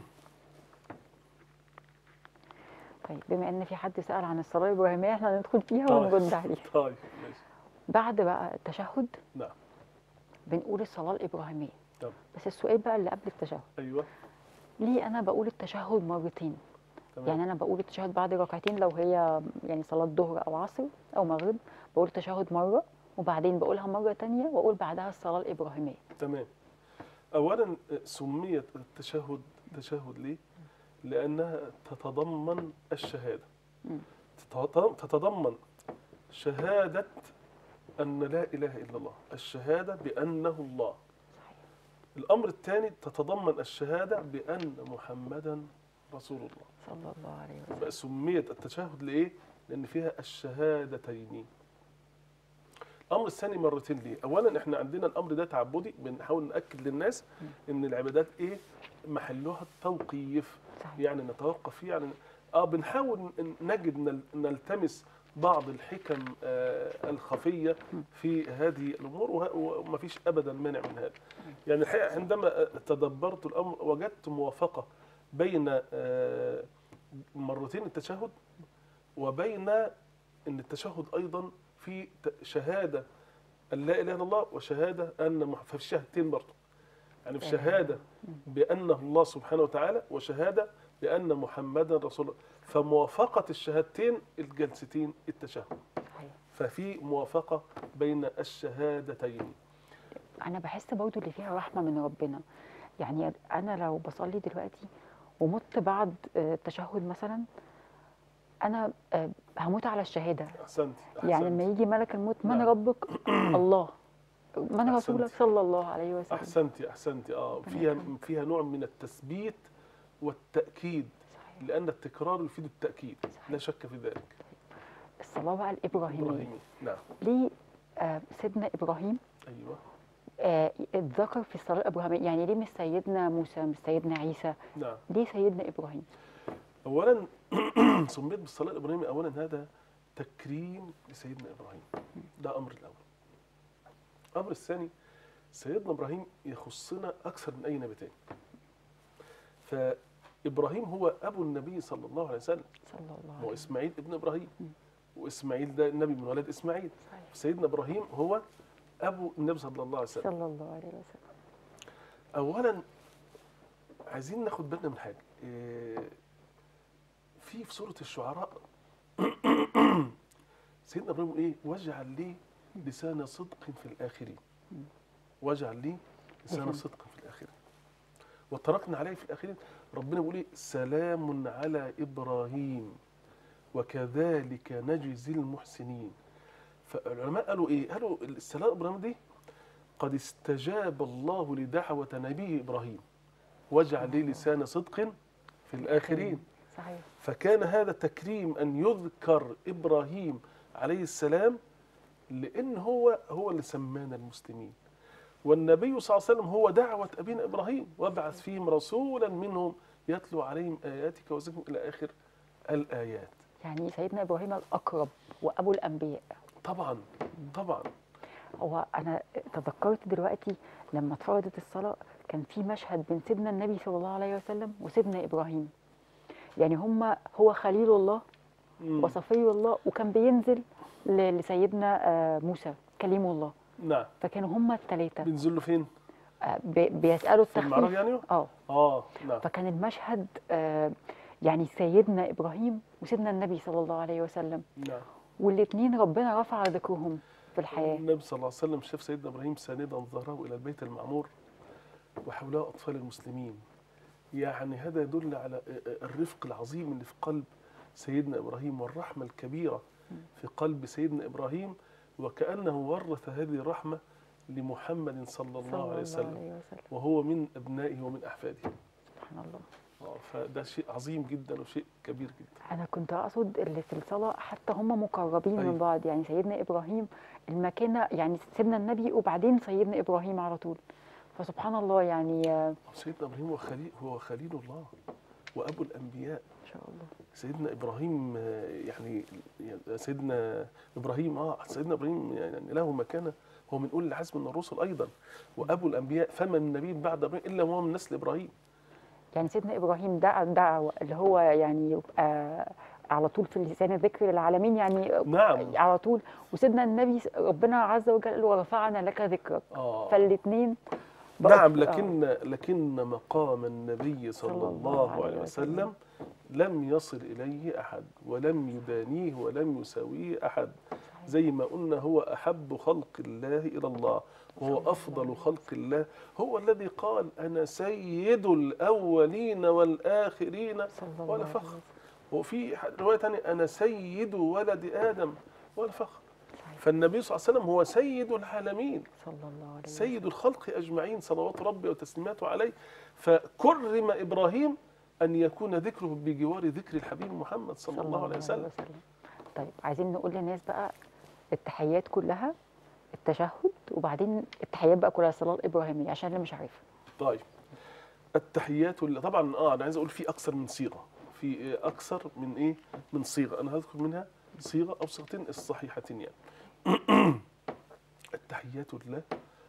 طيب بما ان في حد سأل عن الصلاة الإبراهيمية احنا هندخل فيها طيب. ونرد عليها طيب ماشي بعد بقى التشهد نعم بنقول الصلاة الإبراهيمية طب بس السؤال بقى اللي قبل التشهد أيوه ليه أنا بقول التشهد مرتين تمام يعني أنا بقول التشهد بعد ركعتين لو هي يعني صلاة ظهر أو عصر أو مغرب بقول التشهد مرة وبعدين بقولها مرة تانية وأقول بعدها الصلاة الإبراهيمية تمام اولا سميت التشهد تشهد ليه لانها تتضمن الشهاده مم. تت- تتضمن شهاده ان لا اله الا الله الشهاده بانه الله صحيح الامر الثاني تتضمن الشهاده بان محمدا رسول الله صلى الله عليه وسلم يبقى سميت التشهد لإيه؟ لأن فيها الشهادتين. الأمر الثاني مرتين ليه؟ أولا إحنا عندنا الأمر ده تعبدي بنحاول نأكد للناس إن العبادات إيه؟ محلها التوقيف صحيح يعني نتوقف فيه يعني اه بنحاول ن- نجد نل- نلتمس بعض الحكم آه الخفيه في هذه الامور وه- ومفيش ابدا مانع من هذا. يعني الحقيقه عندما تدبرت الامر وجدت موافقه بين آه مرتين التشهد وبين ان التشهد ايضا في ت- شهاده ان لا اله الا الله وشهاده ان مح- ففي شهادتين برضه. يعني في تمام. شهاده بانه الله سبحانه وتعالى وشهاده بان محمدا رسول الله فموافقه الشهادتين الجلستين التشهد صحيح ففي موافقه بين الشهادتين انا بحس برضو اللي فيها رحمه من ربنا يعني انا لو بصلي دلوقتي ومت بعد آه، التشهد مثلا انا آه، هموت على الشهاده احسنت يعني لما يجي ملك الموت من نعم. ربك الله من أحسنت. رسولك صلى الله عليه وسلم احسنتي احسنتي اه ربنا فيها يكرمك. فيها نوع من التثبيت والتاكيد صحيح. لان التكرار يفيد التاكيد صحيح. لا شك في ذلك الصلاه بقى الابراهيميه ابراهيمي نعم ليه آه، سيدنا ابراهيم ايوه آه، اتذكر في الصلاه الابراهيميه يعني ليه مش سيدنا موسى مش سيدنا عيسى نعم ليه سيدنا ابراهيم اولا سميت بالصلاه الابراهيميه اولا هذا تكريم لسيدنا ابراهيم ده امر الاول الامر الثاني سيدنا ابراهيم يخصنا اكثر من اي نبي تاني فابراهيم هو ابو النبي صلى الله عليه وسلم صلى الله عليه هو وسلم اسماعيل ابن ابراهيم مم. واسماعيل ده النبي من ولد اسماعيل صحيح. سيدنا ابراهيم هو ابو النبي صلى الله عليه وسلم صلى الله عليه وسلم اولا عايزين ناخد بالنا من حاجه إيه، في في سوره الشعراء سيدنا ابراهيم يقول ايه واجعل لي لسان صدق في الاخرين واجعل لي لسان لسان. صدق في الاخرين وتركنا عليه في الاخرين ربنا بيقول ايه سلام على ابراهيم وكذلك نجزي المحسنين فالعلماء قالوا ايه قالوا السلام ابراهيم دي قد استجاب الله لدعوة نبيه إبراهيم واجعل لي لسان صدق في الآخرين صحيح فكان هذا تكريم أن يذكر إبراهيم عليه السلام لأن هو هو اللي سمانا المسلمين والنبي صلى الله عليه وسلم هو دعوة أبينا إبراهيم وابعث فيهم رسولا منهم يتلو عليهم آياتك ويزكيهم إلى آخر الآيات يعني سيدنا ابراهيم الاقرب وابو الانبياء طبعا طبعا هو انا تذكرت دلوقتي لما اتفرضت الصلاه كان في مشهد بين سيدنا النبي صلى الله عليه وسلم وسيدنا ابراهيم يعني هما هو خليل الله مم. وصفي الله وكان بينزل ل- لسيدنا آه، موسى كليم الله نعم فكانوا هما الثلاثه بنزل له فين؟ بيسالوا في المعراج التخفيف يعني؟ اه آه نعم فكان المشهد آه، يعني سيدنا ابراهيم وسيدنا النبي صلى الله عليه وسلم نعم والاثنين ربنا رفع ذكرهم في الحياه النبي صلى الله عليه وسلم شاف سيدنا ابراهيم ساندا ظهره الى البيت المعمور وحوله اطفال المسلمين يعني هذا يدل على الرفق العظيم اللي في قلب سيدنا ابراهيم والرحمه الكبيره في قلب سيدنا ابراهيم وكانه ورث هذه الرحمه لمحمد صلى الله صلى عليه الله وسلم عليه وسلم وهو من ابنائه ومن احفاده سبحان الله آه، فده شيء عظيم جدا وشيء كبير جدا انا كنت اقصد اللي في الصلاه حتى هم مقربين أيوة. من بعض يعني سيدنا ابراهيم المكانه يعني سيدنا النبي وبعدين سيدنا ابراهيم على طول فسبحان الله يعني آه، سيدنا ابراهيم هو خليل هو خليل الله وابو الانبياء ما شاء الله سيدنا ابراهيم آه، يعني يعني سيدنا ابراهيم اه سيدنا ابراهيم يعني له مكانه هو من اولي العزم من الرسل ايضا وابو الانبياء فما من نبي بعد ابراهيم الا وهو من نسل ابراهيم يعني سيدنا ابراهيم دعا دعوه اللي هو يعني يبقى على طول في لسان الذكر للعالمين يعني نعم على طول وسيدنا النبي ربنا عز وجل قال ورفعنا لك ذكرك اه فالاثنين نعم لكن لكن مقام النبي صلى, صلى الله عليه وسلم لم يصل اليه احد ولم يدانيه ولم يساويه احد زي ما قلنا هو احب خلق الله الى الله وهو افضل خلق الله هو الذي قال انا سيد الاولين والاخرين صلى الله ولا عليه فخر وسلم. وفي روايه ثانيه انا سيد ولد ادم ولا فخر صحيح. فالنبي صلى الله عليه وسلم هو سيد العالمين صلى الله عليه وسلم سيد الخلق اجمعين صلوات ربي وتسليماته عليه فكرم ابراهيم ان يكون ذكره بجوار ذكر الحبيب محمد صلى, الله عليه وسلم طيب عايزين نقول للناس بقى التحيات كلها التشهد وبعدين التحيات بقى كلها الصلاه الابراهيميه عشان اللي مش عارفها طيب التحيات اللي طبعا اه انا عايز اقول في اكثر من صيغه في إيه اكثر من ايه من صيغه انا هذكر منها صيغه او صيغتين الصحيحتين يعني التحيات لله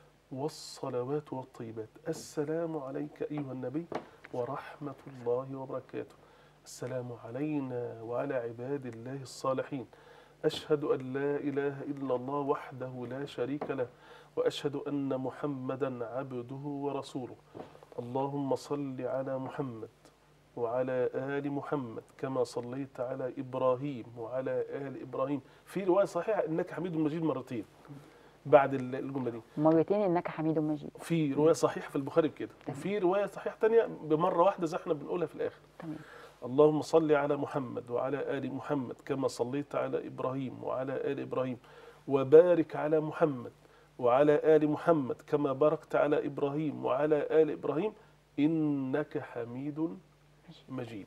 والصلوات والطيبات السلام عليك ايها النبي ورحمه الله وبركاته السلام علينا وعلى عباد الله الصالحين أشهد أن لا إله إلا الله وحده لا شريك له وأشهد أن محمدا عبده ورسوله اللهم صل على محمد وعلى آل محمد كما صليت على إبراهيم وعلى آل إبراهيم في رواية صحيحة إنك حميد مجيد مرتين بعد ال- الجملة دي مرتين انك حميد مجيد في رواية صحيحة في البخاري بكده وفي رواية صحيحة تانية بمرة واحدة زي احنا بنقولها في الآخر تمام اللهم صل على محمد وعلى آل محمد كما صليت على إبراهيم وعلى آل إبراهيم وبارك على محمد وعلى آل محمد كما باركت على إبراهيم وعلى آل إبراهيم إنك حميد مجيد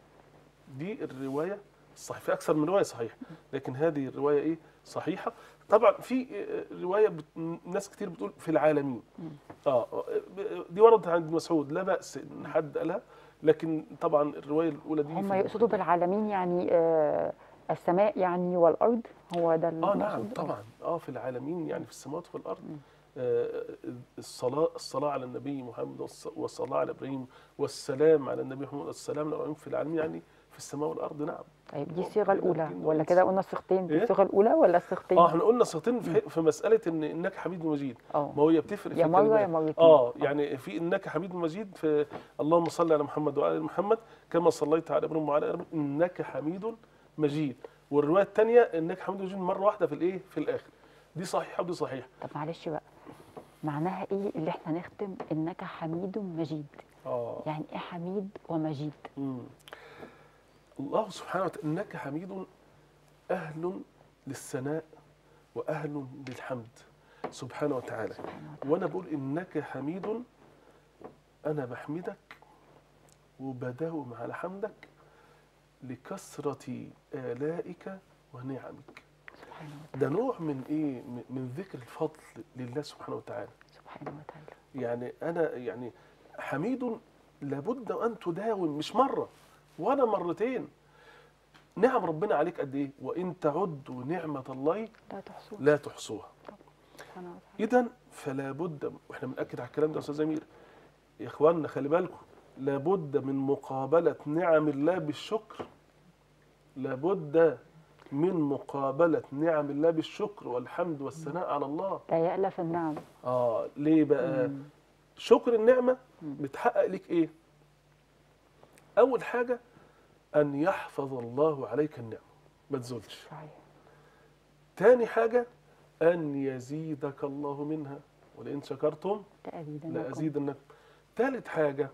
دي الرواية الصحيحة في أكثر من رواية صحيحة لكن هذه الرواية إيه صحيحة طبعا في آه، رواية بت... ناس كتير بتقول في العالمين اه آه، دي وردت عند ابن مسعود لا بأس إن حد قالها لكن طبعا الرواية الأولى دي هم في يقصدوا بالعالمين يعني آه السماء يعني والارض هو ده اه المقصود؟ نعم طبعا اه في العالمين يعني في السماوات والارض آه الصلاه الصلاه على النبي محمد والص- والصلاه على ابراهيم والسلام على النبي محمد والسلام على ابراهيم في العالمين يعني في السماء والارض نعم طيب دي الصيغه الاولى لكن ولا الإنس- كده قلنا الصيغتين دي إيه؟ الصيغه الاولى ولا الصيغتين اه احنا قلنا صيغتين في, في مساله ان انك حميد مجيد اه ما هي بتفرق في يا مره يا الكلمات. مرتين اه يعني في انك حميد مجيد في اللهم صل على محمد وعلى ال محمد كما صليت على ابراهيم وعلى ال ابراهيم انك حميد مجيد والروايه الثانيه انك حميد مجيد مره واحده في الايه في الاخر دي صحيحه ودي صحيحه طب معلش بقى معناها ايه اللي احنا نختم انك حميد مجيد اه يعني ايه حميد ومجيد مم. الله سبحانه وتعالى انك حميد اهل للثناء واهل للحمد سبحانه وتعالى سبحانه وتعالى وانا بقول انك حميد انا بحمدك وبداوم على حمدك لكثرة آلائك ونعمك سبحانه وتعالى ده نوع من ايه من- من ذكر الفضل لله سبحانه وتعالى سبحانه وتعالى يعني انا يعني حميد لابد ان تداوم مش مره ولا مرتين نعم ربنا عليك قد ايه وان تعدوا نعمه الله لا تحصوه لا تحصوها سبحانه وتعالى اذا فلا بد واحنا بناكد على الكلام ده يا استاذ امير يا اخواننا خلي بالكم لابد من مقابله نعم الله بالشكر لابد من مقابله نعم الله بالشكر والحمد والثناء على الله لا يألف النعم اه ليه بقى مم. شكر النعمة مم. بتحقق لك ايه اول حاجة ان يحفظ الله عليك النعمة ما تزولش صحيح تاني حاجة ان يزيدك الله منها ولئن شكرتم لأزيدنكم لأزيدنكم تالت حاجة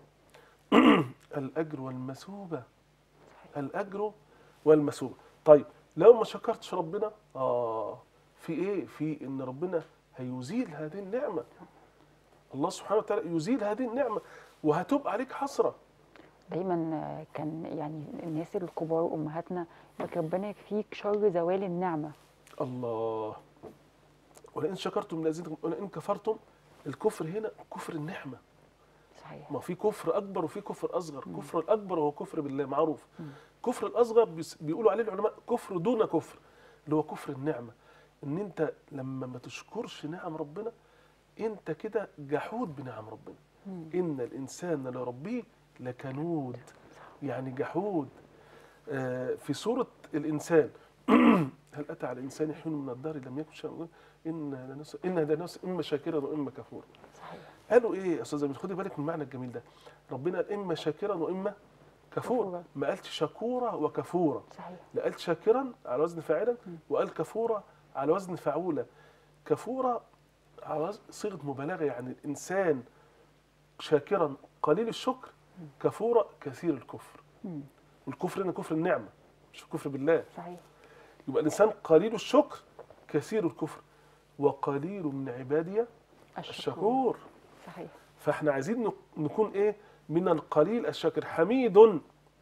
الأجر والمثوبة صحيح. الأجر والمثوبة طيب لو ما شكرتش ربنا آه في إيه؟ في إن ربنا هيزيل هذه النعمة الله سبحانه وتعالى يزيل هذه النعمة وهتبقى عليك حسرة دايما آه، كان يعني الناس الكبار امهاتنا لك ربنا يكفيك شر زوال النعمه الله ولئن شكرتم لأزيدكم ولئن كفرتم الكفر هنا كفر النعمة صحيح ما في كفر اكبر وفي كفر اصغر كفر الاكبر هو كفر بالله معروف مم. كفر الاصغر بيس- بيقولوا عليه العلماء كفر دون كفر اللي هو كفر النعمه ان انت لما ما تشكرش نعم ربنا انت كده جحود بنعم ربنا مم. ان الانسان لربه لكنود يعني جحود آه، في سوره الانسان هل اتى على الانسان حين من الدهر لم يكن شيئا ان هديناه- ان هديناه اما شاكرا واما كفورا صحيح قالوا ايه يا استاذ امين خدي بالك من المعنى الجميل ده ربنا قال اما شاكرا واما كفورا كفورا. ما قالش شكورا وكفورا صحيح لا قال شاكرا على وزن فاعلا مم. وقال كفورا على وزن فعولا كفورا على وزن صيغه مبالغه يعني الانسان شاكرا قليل الشكر كفورا كثير الكفر مم. والكفر هنا كفر النعمه مش الكفر بالله صحيح يبقى الانسان قليل الشكر كثير الكفر وقليل من عبادي الشكور صحيح فاحنا عايزين نك- نكون ايه من القليل الشاكر حميد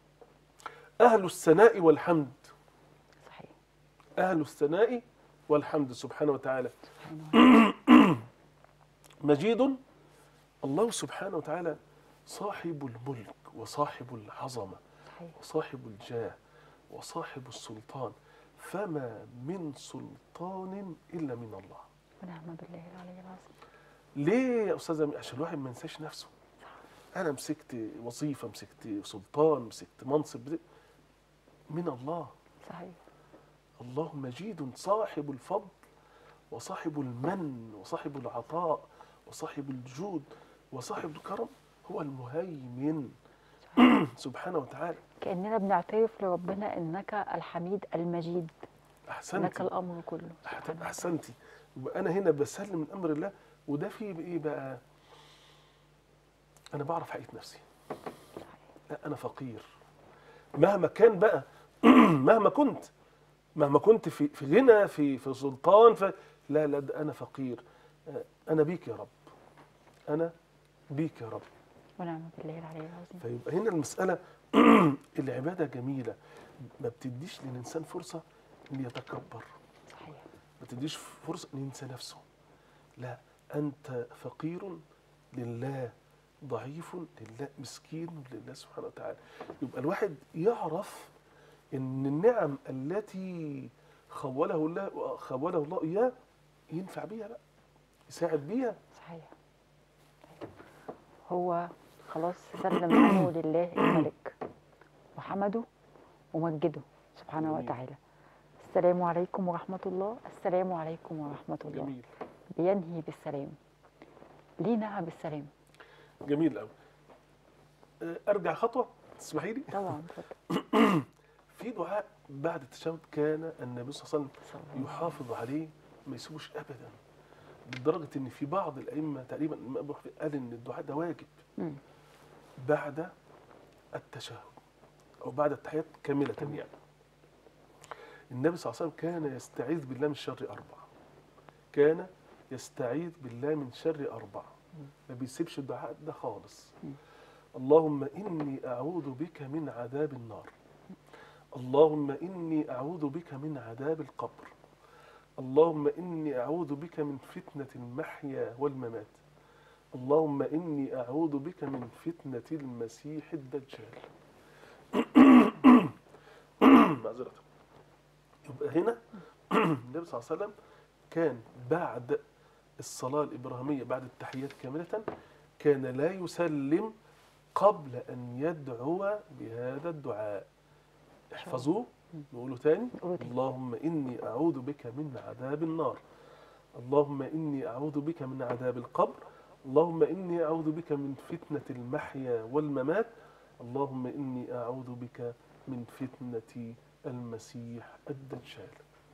اهل الثناء والحمد صحيح اهل الثناء والحمد سبحانه وتعالى سبحانه وتعالى مجيد الله سبحانه وتعالى صاحب الملك وصاحب العظمه صحيح وصاحب الجاه وصاحب السلطان فما من سلطان الا من الله ونعم بالله العلي العظيم ليه يا استاذ أمين؟ عشان الواحد ما ينساش نفسه انا مسكت وظيفه مسكت سلطان مسكت منصب من الله صحيح الله مجيد صاحب الفضل وصاحب المن وصاحب العطاء وصاحب الجود وصاحب الكرم هو المهيمن سبحانه وتعالى كاننا بنعترف لربنا انك الحميد المجيد لك احسنتي الامر كله أحت- سبحانه وتعالى. احسنتي يبقى انا هنا بسلم من امر الله وده فيه ايه بقى انا بعرف حقيقه نفسي لا انا فقير مهما كان بقى مهما كنت مهما كنت في في غنى في في سلطان في لا لا ده انا فقير آه، انا بيك يا رب انا بيك يا رب ونعم بالله العلي العظيم فيبقى هنا المسألة العبادة جميلة ما بتديش للإنسان فرصة إن يتكبر صحيح ما تديش فرصة إن ينسى نفسه لا أنت فقير لله ضعيف لله مسكين لله سبحانه وتعالى يبقى الواحد يعرف إن النعم التي خوله الله خوله الله إياه ينفع بيها بقى يساعد بيها صحيح طيب. هو خلاص سلم امره لله الملك وحمده ومجده سبحانه جميل. وتعالى السلام عليكم ورحمة الله السلام عليكم ورحمة الله جميل بينهي بالسلام ليه نهى بالسلام جميل قوي ارجع خطوه تسمحي لي طبعا اتفضل. في دعاء بعد التشهد كان النبي صلى الله عليه وسلم صلى الله عليه يحافظ عليه ما يسيبوش ابدا لدرجه ان في بعض الائمه تقريبا الإمام أبو حنيفة قال ان الدعاء ده واجب مم. بعد التشهد او بعد التحيات كامله يعني النبي صلى الله عليه وسلم كان يستعيذ بالله من شر اربع كان يستعيذ بالله من شر اربع ما بيسيبش الدعاء ده خالص مم. اللهم اني اعوذ بك من عذاب النار اللهم اني اعوذ بك من عذاب القبر اللهم اني اعوذ بك من فتنه المحيا والممات اللهم اني اعوذ بك من فتنه المسيح الدجال معذره يبقى هنا النبي صلى الله عليه وسلم كان بعد الصلاه الابراهيميه بعد التحيات كامله كان لا يسلم قبل ان يدعو بهذا الدعاء احفظوه نقوله تاني قولوا تاني. اللهم اني اعوذ بك من عذاب النار اللهم اني اعوذ بك من عذاب القبر اللهم اني اعوذ بك من فتنه المحيا والممات اللهم اني اعوذ بك من فتنه المسيح الدجال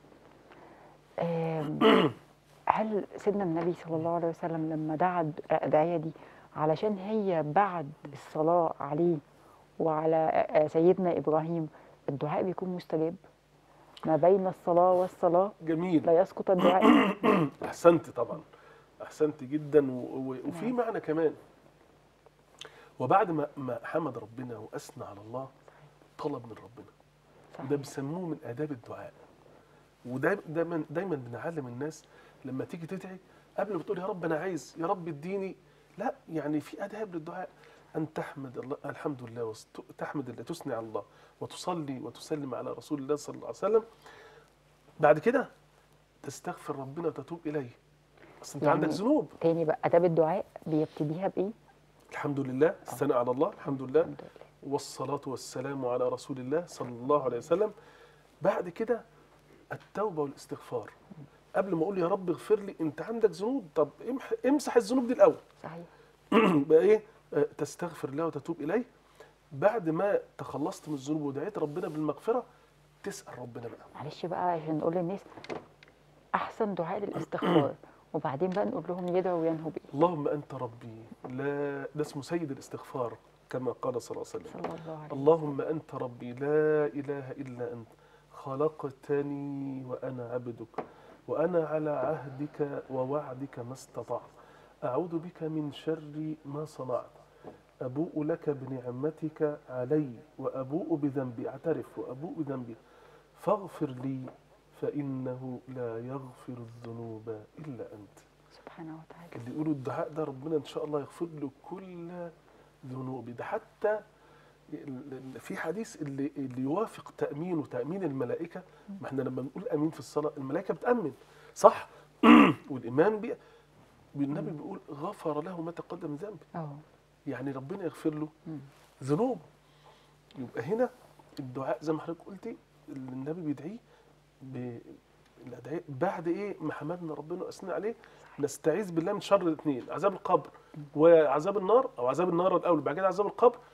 آم، هل سيدنا النبي صلى الله عليه وسلم لما دعا الأدعية دي علشان هي بعد الصلاة عليه وعلى آه، سيدنا إبراهيم الدعاء بيكون مستجاب ما بين الصلاة والصلاة جميل لا يسقط الدعاء احسنت طبعا احسنت جدا و... و... وفي نعم. معنى كمان وبعد ما ما حمد ربنا واثنى على الله طلب من ربنا وده صحيح. بيسموه من اداب الدعاء وده دايما دايما بنعلم الناس لما تيجي تدعي قبل ما تقول يا رب انا عايز يا رب اديني لا يعني في اداب للدعاء ان تحمد الله الحمد لله وتحمد الله تثني على الله وتصلي وتسلم على رسول الله صلى الله عليه وسلم بعد كده تستغفر ربنا وتتوب اليه اصل انت يعني عندك ذنوب تاني بقى أداب الدعاء بيبتديها بإيه؟ الحمد لله الثناء على الله الحمد لله الحمد لله والصلاة والسلام على رسول الله صلى الله عليه وسلم بعد كده التوبة والاستغفار قبل ما أقول يا رب اغفر لي أنت عندك ذنوب طب امح امسح الذنوب دي الأول صحيح بقى إيه آه، تستغفر الله وتتوب إليه بعد ما تخلصت من الذنوب ودعيت ربنا بالمغفرة تسأل ربنا بقى معلش بقى عشان نقول للناس أحسن دعاء للاستغفار وبعدين بقى نقول لهم يدعوا وينهوا بإيه اللهم أنت ربي لا ده اسمه سيد الاستغفار كما قال صلى الله عليه وسلم صلى الله عليه وسلم اللهم أنت ربي لا إله إلا أنت خلقتني وأنا عبدك وأنا على عهدك ووعدك ما استطعت أعوذ بك من شر ما صنعت أبوء لك بنعمتك علي وأبوء بذنبي أعترف وأبوء بذنبي فاغفر لي فإنه لا يغفر الذنوب إلا أنت سبحانه وتعالى اللي يقولوا الدعاء ده ربنا ان شاء الله يغفر له كل ذنوبه ده حتى ال- ال- في حديث اللي اللي يوافق تامينه تامين الملائكه ما احنا لما بنقول امين في الصلاه الملائكه بتامن صح والامام بي النبي بيقول غفر له ما تقدم من ذنبه اه يعني ربنا يغفر له مم. ذنوبه يبقى هنا الدعاء زي ما حضرتك قلتي اللي النبي بيدعيه ب- الأدعية بعد ايه ما حمدنا ربنا واثنى عليه نستعيذ بالله من شر الاثنين عذاب القبر وعذاب النار او عذاب النار الاول بعد كده عذاب القبر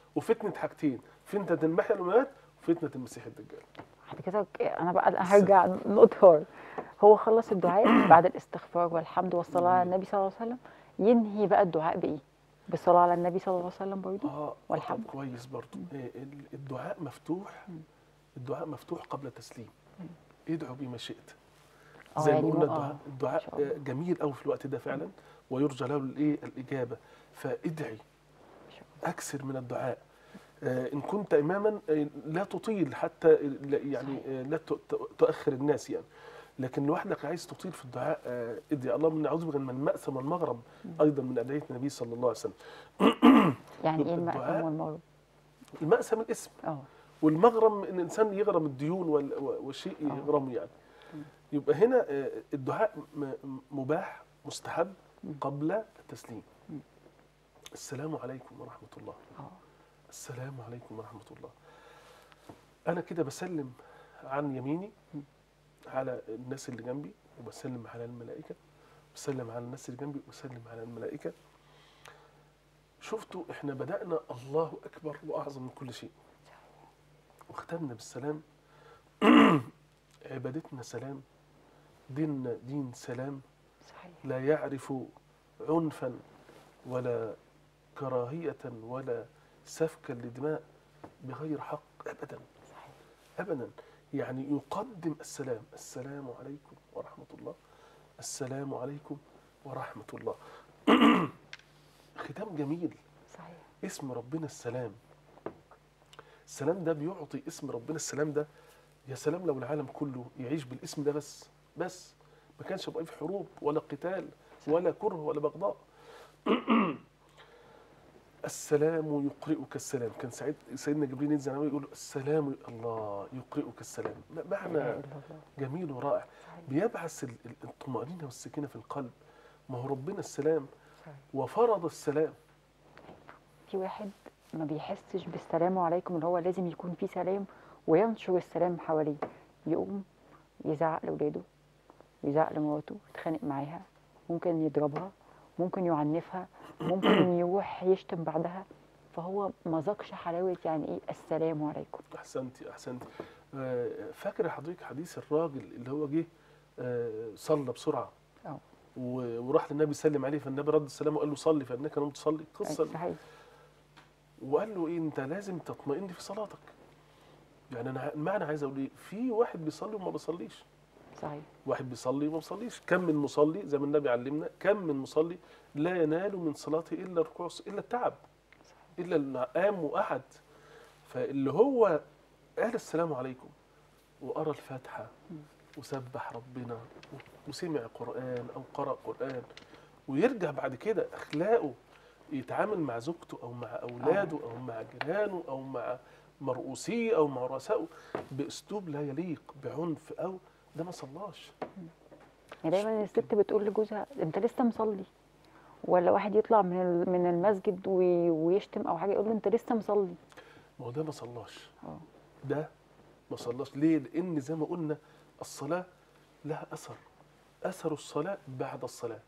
وفتنه حاجتين فتنه المحيا والممات وفتنه المسيح الدجال بعد كده انا بقى أنا هرجع نقطة هو خلص الدعاء بعد الاستغفار والحمد والصلاة على النبي صلى الله عليه وسلم ينهي بقى الدعاء بإيه؟ بالصلاة على النبي صلى الله عليه وسلم برضه اه والحمد. طب كويس برضو إيه، ال- الدعاء مفتوح الدعاء مفتوح قبل تسليم ادعو بما شئت آه، زي ما يعني قلنا هو- آه، الدعاء إن شاء الدعاء الله. آه، جميل قوي في الوقت ده فعلا ويرجى له الايه الاجابه فادعي إن شاء الله. اكثر من الدعاء آه، ان كنت اماما آه، لا تطيل حتى لا- يعني آه، لا ت- ت- تؤخر الناس يعني لكن لوحدك عايز تطيل في الدعاء آه، ادعي اللهم اني اعوذ بك من المأثم والمغرب ايضا من ادعيه النبي صلى الله عليه وسلم يعني ايه الدعاء- المأثم والمرض؟ المأثم الاسم اه والمغرم ان الانسان يغرم الديون وال- و- والشيء آه. يغرمه يعني يبقى هنا آه، الدعاء م- مباح مستحب قبل التسليم السلام عليكم ورحمه الله اه السلام عليكم ورحمه الله انا كده بسلم عن يميني على الناس اللي جنبي وبسلم على الملائكه بسلم على الناس اللي جنبي وبسلم على الملائكه شفتوا احنا بدأنا الله أكبر وأعظم من كل شيء واختمنا بالسلام عبادتنا سلام ديننا دين سلام صحيح لا يعرف عنفا ولا كراهية ولا سفكا لدماء بغير حق أبدا صحيح أبدا يعني يقدم السلام السلام عليكم ورحمة الله السلام عليكم ورحمة الله ختام جميل صحيح اسم ربنا السلام السلام ده بيعطي اسم ربنا السلام ده يا سلام لو العالم كله يعيش بالاسم ده بس بس ما كانش بقى في حروب ولا قتال ولا كره ولا بغضاء السلام يقرئك السلام كان سعيد سيدنا جبريل ينزل عليه يقول السلام الله يقرئك السلام لا معنى اله الا الله جميل ورائع صحيح بيبعث ال- ال- الطمأنينة والسكينة في القلب ما هو ربنا السلام صحيح وفرض السلام في واحد ما بيحسش بالسلام عليكم اللي هو لازم يكون فيه سلام وينشر السلام حواليه يقوم يزعق لاولاده يزعق لمراته يتخانق معاها ممكن يضربها ممكن يعنفها ممكن يروح يشتم بعدها فهو ما ذاقش حلاوه يعني ايه السلام عليكم احسنتي احسنتي آه، فاكر حضرتك حديث الراجل اللي هو جه آه، صلى بسرعه اه و- وراح للنبي سلم عليه فالنبي رد السلام وقال له صلي فانك لم تصلي قصه صحيح وقال له ايه انت لازم تطمئن في صلاتك يعني انا ع- المعنى عايز اقول ايه في واحد بيصلي وما بيصليش صحيح واحد بيصلي وما بيصليش كم من مصلي زي ما النبي علمنا كم من مصلي لا ينال من صلاته الا الركوع الا التعب الا القام واحد فاللي هو قال السلام عليكم وقرا الفاتحه وسبح ربنا وسمع قران او قرا قران ويرجع بعد كده اخلاقه يتعامل مع زوجته او مع اولاده او مع جيرانه او مع مرؤوسيه او مع رؤسائه باسلوب لا يليق بعنف او ده ما صلاش يعني دايما الست بتقول لجوزها انت لسه مصلي ولا واحد يطلع من ال- من المسجد وي- ويشتم او حاجه يقول له انت لسه مصلي ما هو ده ما صلاش اه ده ما صلاش ليه لان زي ما قلنا الصلاه لها اثر اثر الصلاه بعد الصلاه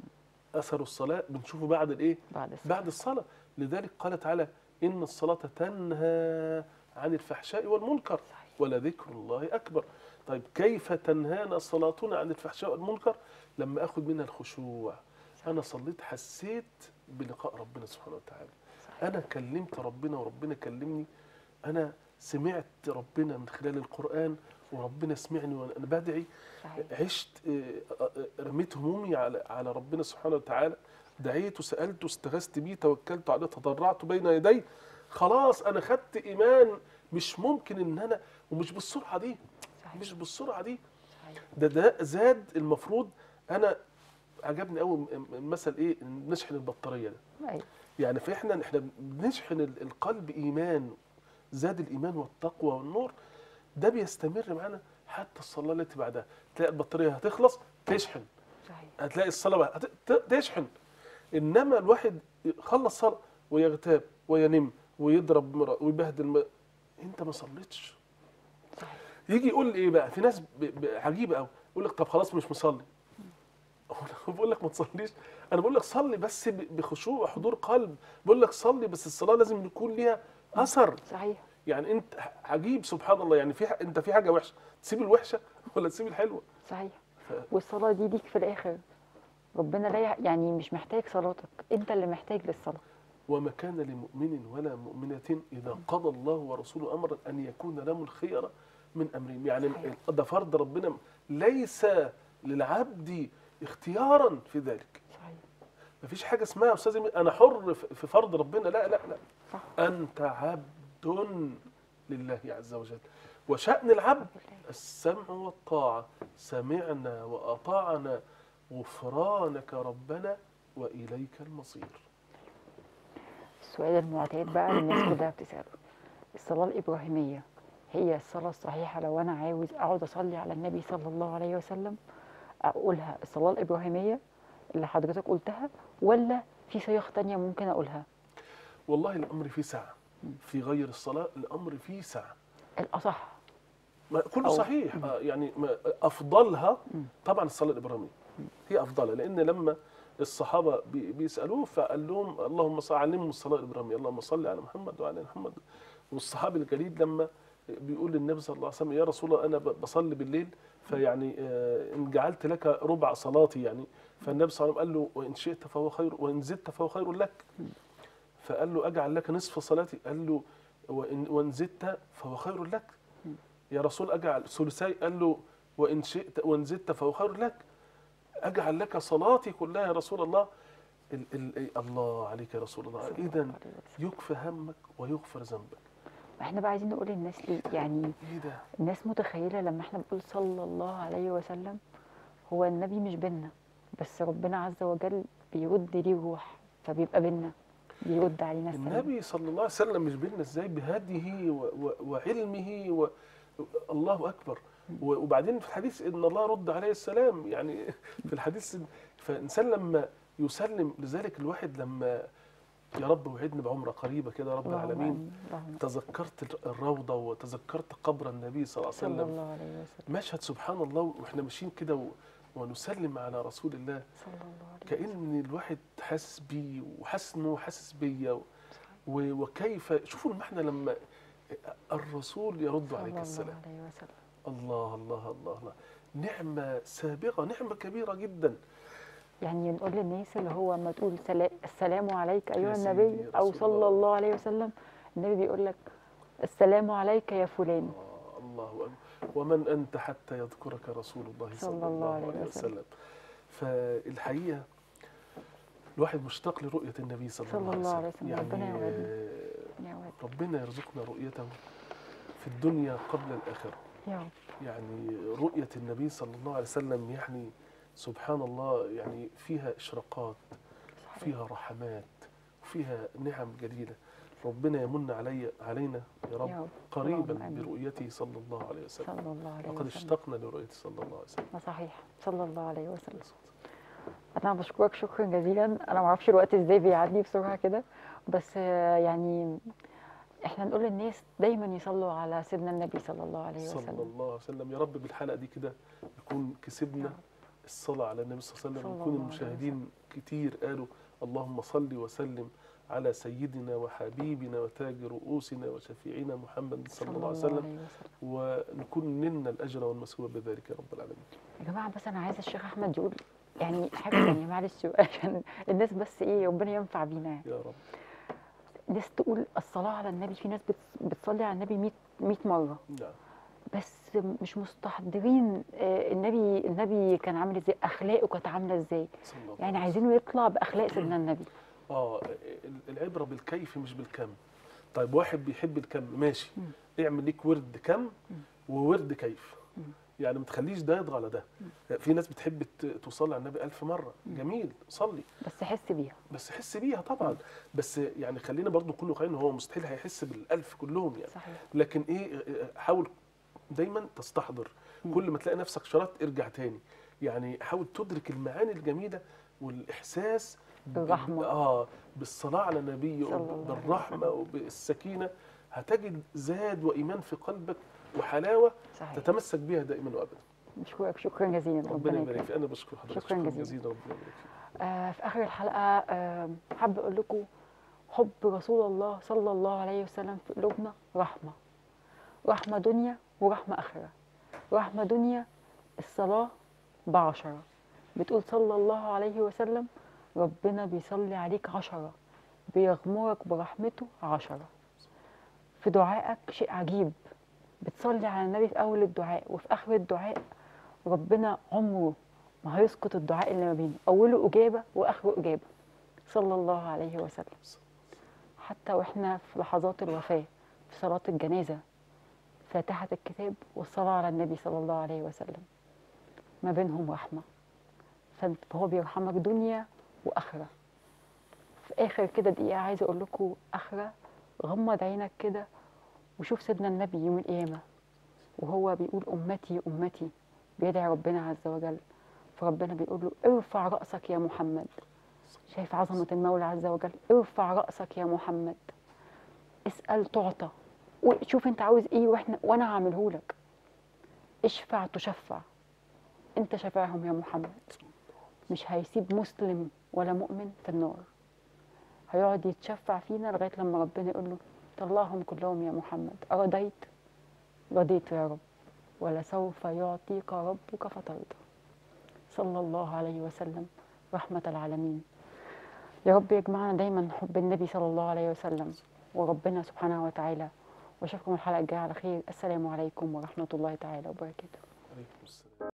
اثر الصلاه بنشوفه بعد الايه بعد الصلاة. بعد الصلاه لذلك قال تعالى ان الصلاه تنهى عن الفحشاء والمنكر صحيح. ولذكر الله اكبر طيب كيف تنهانا صلاتنا عن الفحشاء والمنكر لما اخذ منها الخشوع انا صليت حسيت بلقاء ربنا سبحانه وتعالى انا كلمت ربنا وربنا كلمني انا سمعت ربنا من خلال القران وربنا سمعني وانا بدعي صحيح عشت آه، آه، رميت همومي على على ربنا سبحانه وتعالى دعيت وسالت واستغثت بيه توكلت عليه تضرعت بين يديه خلاص انا خدت ايمان مش ممكن ان انا ومش بالسرعه دي صحيح مش بالسرعه دي صحيح ده ده زاد المفروض انا عجبني قوي المثل ايه نشحن البطاريه ده ايوه يعني فاحنا احنا بنشحن ال- القلب ايمان زاد الايمان والتقوى والنور ده بيستمر معانا حتى الصلاه التي بعدها تلاقي البطاريه هتخلص تشحن صحيح هتلاقي الصلاه بقى هت- ت- تشحن انما الواحد يخلص صلاه ويغتاب وينم ويضرب مرأة ويبهدل م... انت ما صليتش صحيح يجي يقول لي ايه بقى في ناس ب... ب... عجيبه قوي يقول لك طب خلاص مش مصلي هو بقول لك ما تصليش انا بقول لك صلي بس ب- بخشوع وحضور قلب بقول لك صلي بس الصلاه لازم يكون ليها اثر صحيح يعني انت عجيب سبحان الله يعني في ح- انت في حاجه وحشه تسيب الوحشه ولا تسيب الحلوه صحيح ف- والصلاة دي ليك في الآخر ربنا لا يع- يعني مش محتاج صلاتك انت اللي محتاج للصلاة وما كان لمؤمن ولا مؤمنة إذا قضى الله ورسوله أمرا أن يكون لهم الخيرة من أمرهم يعني صحيح. ده فرض ربنا ليس للعبد اختيارا في ذلك صحيح مفيش حاجة اسمها يا أستاذ إيمان أنا حر في في فرض ربنا لا لا لا صح أنت عبد لله عز وجل وشأن العبد السمع والطاعة سمعنا وأطعنا غفرانك ربنا وإليك المصير السؤال المعتاد بقى اللي الناس كلها بتسأله الصلاة الإبراهيمية هي الصلاة الصحيحة لو أنا عاوز أقعد أصلي على النبي صلى الله عليه وسلم أقولها الصلاة الإبراهيمية اللي حضرتك قلتها ولا في صيغ تانية ممكن أقولها والله الأمر فيه سعة في غير الصلاة الأمر فيه سعة الأصح ما كله أو- صحيح آه، يعني ما- افضلها طبعا الصلاه الابراهيميه هي افضلها لان لما الصحابه بي- بيسالوه فقال لهم اللهم صل علمهم الصلاه الابراهيميه اللهم صل على محمد وعلى آل محمد والصحابي الجليل لما بيقول للنبي صلى الله عليه وسلم يا رسول الله انا ب- بصلي بالليل فيعني آه، ان جعلت لك ربع صلاتي يعني فالنبي صلى الله عليه وسلم قال له وان شئت فهو خير وان زدت فهو خير لك فقال له اجعل لك نصف صلاتي قال له وان وان زدت فهو خير لك يا رسول اجعل ثلثي قال له وان شئت وان زدت فهو خير لك اجعل لك صلاتي كلها يا رسول الله ال ال إيه، الله عليك يا رسول الله صلى الله اذا عليه وسلم. يكفى همك ويغفر ذنبك احنا بقى عايزين نقول للناس ليه يعني ايه ده الناس متخيلة لما احنا بنقول صلى الله عليه وسلم هو النبي مش بينا بس ربنا عز وجل بيرد ليه الروح فبيبقى بينا بيرد علينا السلام النبي صلى الله عليه وسلم مش بينا ازاي بهديه و و وعلمه و الله اكبر و- وبعدين في الحديث ان الله رد عليه السلام يعني في الحديث إن- فالانسان لما يسلم لذلك الواحد لما يا رب وعدني بعمره قريبه كده يا رب اللهم العالمين آمين. اللهم تذكرت الروضه وتذكرت قبر النبي صلى الله عليه صلى وسلم الله عليه وسلم مشهد سبحان الله واحنا ماشيين كده و- ونسلم على رسول الله صلى الله عليه وسلم كأن الواحد حاسس بيه وحاسس انه حاسس بيا و- و- وكيف شوفوا المعنى لما الرسول يرد صلى عليك الله السلام عليه وسلم الله الله الله الله نعمة سابقة نعمة كبيرة جدا يعني نقول للناس اللي هو ما تقول سلا- السلام عليك يا ايها سيدي النبي يا او رسول صلى الله. الله عليه وسلم النبي بيقول لك السلام عليك يا فلان آه الله أكبر ومن أنت حتى يذكرك رسول الله صلى, الله عليه وسلم. وسلم. فالحقيقة الواحد مشتاق لرؤية النبي صلى, صلى الله عليه وسلم. يعني ربنا يوعدنا. آه، يا رب ربنا يرزقنا رؤيته في الدنيا قبل الآخرة يا رب يعني رؤية النبي صلى الله عليه وسلم يعني سبحان الله يعني فيها إشراقات صحيح. فيها رحمات وفيها نعم جليلة ربنا يمن علي علينا يا رب يا رب. قريبا اللهم آمين. برؤيته صلى الله عليه وسلم صلى الله عليه لقد وسلم اشتقنا لرؤيته صلى الله عليه وسلم ما صحيح صلى الله عليه وسلم انا بشكرك شكرا جزيلا انا ما اعرفش الوقت ازاي بيعدي بسرعه كده بس آه، يعني احنا نقول للناس دايما يصلوا على سيدنا النبي صلى الله عليه صلى وسلم الله عليه وسلم يا رب بالحلقة دي كده يكون كسبنا الصلاة على النبي صلى الله عليه صلى وسلم يكون الله عليه المشاهدين كتير قالوا اللهم صل وسلم على سيدنا وحبيبنا وتاج رؤوسنا وشفيعنا محمد صلى الله عليه وسلم ونكون نلنا الأجر والمثوبة بذلك يا رب العالمين يا جماعه بس انا عايزه الشيخ احمد يقول يعني حاجه ثانيه معلش عشان الناس بس ايه ربنا ينفع بينا يعني. يا رب ناس تقول الصلاه على النبي في ناس بتص- بتصلي على النبي 100 100 مره نعم بس مش مستحضرين آه، النبي النبي كان عامل ازاي اخلاقه كانت عامله ازاي صلى الله يعني عليه عايزينه يطلع باخلاق سيدنا النبي اه العبره بالكيف مش بالكم طيب واحد بيحب الكم ماشي اعمل ليك ورد كم وورد كيف يعني ما تخليش ده يطغى على ده في ناس بتحب ت- تصلي على النبي ألف مرة جميل صلي بس حس بيها بس حس بيها طبعا بس يعني خلينا برضو نكون واقعيين هو مستحيل هيحس بالألف كلهم يعني صحيح لكن ايه حاول دايما تستحضر كل ما تلاقي نفسك شرط ارجع تاني يعني حاول تدرك المعاني الجميله والاحساس ب- بالرحمة. اه بالصلاه على النبي صلى الله عليه بالرحمه وبالسكينه هتجد زاد وايمان في قلبك وحلاوه صحيح تتمسك بها دائما وابدا بشكرك شكرا جزيلا ربنا ربنا يبارك يكرمك فيك انا بشكر حضرتك شكراً جزيلاً. جزيلا ربنا يبارك فيك آه في اخر الحلقه آه حابه اقول لكم حب رسول الله صلى الله عليه وسلم في قلوبنا رحمة رحمة دنيا ورحمة آخرة رحمة دنيا الصلاة بعشرة بتقول صلى الله عليه وسلم ربنا بيصلي عليك عشرة بيغمرك برحمته عشرة في دعائك شيء عجيب بتصلي على النبي في أول الدعاء وفي آخر الدعاء ربنا عمره ما هيسقط الدعاء اللي ما بينه أوله إجابة وآخره إجابة صلى الله عليه وسلم حتى وإحنا في لحظات الوفاة في صلاة الجنازة فاتحة الكتاب والصلاة على النبي صلى الله عليه وسلم ما بينهم رحمة فانت- فهو بيرحمك دنيا وآخرة في آخر كده دقيقة عايزة أقول لكم آخرة غمض عينك كده وشوف سيدنا النبي يوم القيامة وهو بيقول أمتي أمتي بيدعي ربنا عز وجل فربنا بيقول له ارفع رأسك يا محمد شايف عظمة المولى عز وجل ارفع رأسك يا محمد اسأل تعطى وشوف انت عاوز ايه واحنا وانا هعمله لك اشفع تشفع انت شفاعهم يا محمد مش هيسيب مسلم ولا مؤمن في النار هيقعد يتشفع فينا لغايه لما ربنا يقول له طلعهم كلهم يا محمد أرضيت رضيت يا رب ولسوف يعطيك ربك فترضى صلى الله عليه وسلم رحمة العالمين يا رب يجمعنا دايما حب النبي صلى الله عليه وسلم وربنا سبحانه وتعالى واشوفكم الحلقة الجاية على خير السلام عليكم ورحمة الله تعالى وبركاته عليكم السلام